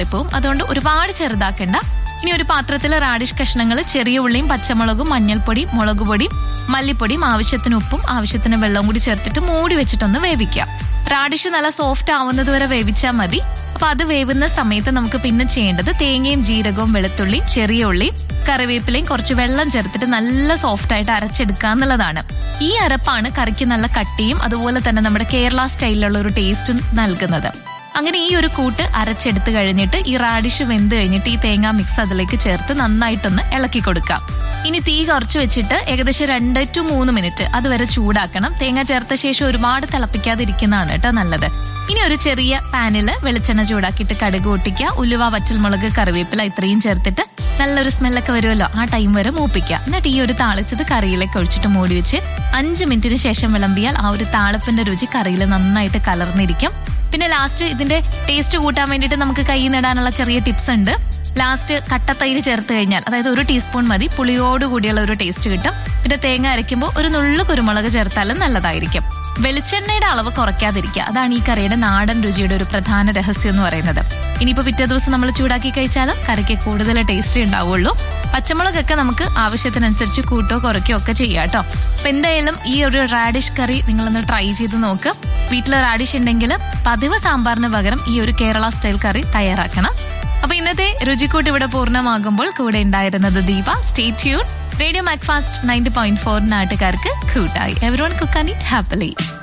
പോവും അതുകൊണ്ട് ഒരുപാട് ചെറുതാക്കണ്ട ഇനി ഒരു പാത്രത്തിൽ റാഡിഷ് കഷ്ണങ്ങൾ ചെറിയ ഉള്ളിയും പച്ചമുളകും മഞ്ഞൾപ്പൊടി മുളക് പൊടിയും മല്ലിപ്പൊടിയും ആവശ്യത്തിന് ഉപ്പും ആവശ്യത്തിന് വെള്ളവും കൂടി ചേർത്തിട്ട് മൂടി വെച്ചിട്ടൊന്ന് വേവിക്കാം റാഡിഷ് നല്ല സോഫ്റ്റ് ആവുന്നത് വരെ വേവിച്ചാൽ മതി അപ്പൊ അത് വേവുന്ന സമയത്ത് നമുക്ക് പിന്നെ ചെയ്യേണ്ടത് തേങ്ങയും ജീരകവും വെളുത്തുള്ളിയും ചെറിയ ഉള്ളിയും കറിവേപ്പിലയും കുറച്ച് വെള്ളം ചേർത്തിട്ട് നല്ല സോഫ്റ്റ് ആയിട്ട് അരച്ചെടുക്കുക എന്നുള്ളതാണ് ഈ അരപ്പാണ് കറിക്ക് നല്ല കട്ടിയും അതുപോലെ തന്നെ നമ്മുടെ കേരള സ്റ്റൈലിലുള്ള ഒരു ടേസ്റ്റും നൽകുന്നത് അങ്ങനെ ഈ ഒരു കൂട്ട് അരച്ചെടുത്ത് കഴിഞ്ഞിട്ട് ഈ റാഡിഷ് വെന്ത് കഴിഞ്ഞിട്ട് ഈ തേങ്ങാ മിക്സ് അതിലേക്ക് ചേർത്ത് നന്നായിട്ടൊന്ന് ഇളക്കി കൊടുക്കാം ഇനി തീ കുറച്ച് വെച്ചിട്ട് ഏകദേശം രണ്ട് ടു മൂന്ന് മിനിറ്റ് അതുവരെ ചൂടാക്കണം തേങ്ങ ചേർത്ത ശേഷം ഒരുപാട് തിളപ്പിക്കാതിരിക്കുന്നതാണ് കേട്ടോ നല്ലത് ഇനി ഒരു ചെറിയ പാനില് വെളിച്ചെണ്ണ ചൂടാക്കിയിട്ട് കടുക് പൊട്ടിക്കുക ഉലുവ വറ്റൽമുളക് കറിവേപ്പില ഇത്രയും ചേർത്തിട്ട് നല്ലൊരു സ്മെല്ലൊക്കെ വരുമല്ലോ ആ ടൈം വരെ മൂപ്പിക്കുക എന്നിട്ട് ഈ ഒരു താളിച്ചത് കറിയിലേക്ക് ഒഴിച്ചിട്ട് മൂടി വെച്ച് അഞ്ച് മിനിറ്റിന് ശേഷം വിളമ്പിയാൽ ആ ഒരു താളപ്പിന്റെ രുചി കറിയിൽ നന്നായിട്ട് കലർന്നിരിക്കും പിന്നെ ലാസ്റ്റ് ഇതിന്റെ ടേസ്റ്റ് കൂട്ടാൻ വേണ്ടിയിട്ട് നമുക്ക് കൈ നേടാനുള്ള ചെറിയ ടിപ്സ് ഉണ്ട് ലാസ്റ്റ് കട്ടത്തൈര് ചേർത്ത് കഴിഞ്ഞാൽ അതായത് ഒരു ടീസ്പൂൺ മതി പുളിയോട് കൂടിയുള്ള ഒരു ടേസ്റ്റ് കിട്ടും പിന്നെ തേങ്ങ അരയ്ക്കുമ്പോൾ ഒരു നുള്ളു കുരുമുളക് ചേർത്താലും നല്ലതായിരിക്കും വെളിച്ചെണ്ണയുടെ അളവ് കുറയ്ക്കാതിരിക്കുക അതാണ് ഈ കറിയുടെ നാടൻ രുചിയുടെ ഒരു പ്രധാന രഹസ്യം എന്ന് പറയുന്നത് ഇനിയിപ്പോ പിറ്റേ ദിവസം നമ്മൾ ചൂടാക്കി കഴിച്ചാലും കറിക്ക് കൂടുതൽ ടേസ്റ്റ് ഉണ്ടാവുള്ളൂ പച്ചമുളകൊക്കെ നമുക്ക് ആവശ്യത്തിനനുസരിച്ച് കൂട്ടോ കുറയ്ക്കോ ഒക്കെ ചെയ്യാം കേട്ടോ അപ്പൊ എന്തായാലും ഈ ഒരു റാഡിഷ് കറി നിങ്ങളൊന്ന് ട്രൈ ചെയ്ത് നോക്ക് വീട്ടിൽ റാഡിഷ് ഉണ്ടെങ്കിൽ പതിവ് സാമ്പാറിന് പകരം ഈ ഒരു കേരള സ്റ്റൈൽ കറി തയ്യാറാക്കണം അപ്പൊ ഇന്നത്തെ രുചിക്കൂട്ട് ഇവിടെ പൂർണ്ണമാകുമ്പോൾ കൂടെ ഉണ്ടായിരുന്നത് Deepa stay tune radio Macfast ninety point four നാട്ടുകാർക്ക് കൂട്ടായി എവരോൺ കുക്കാനി ഹാപ്പിലി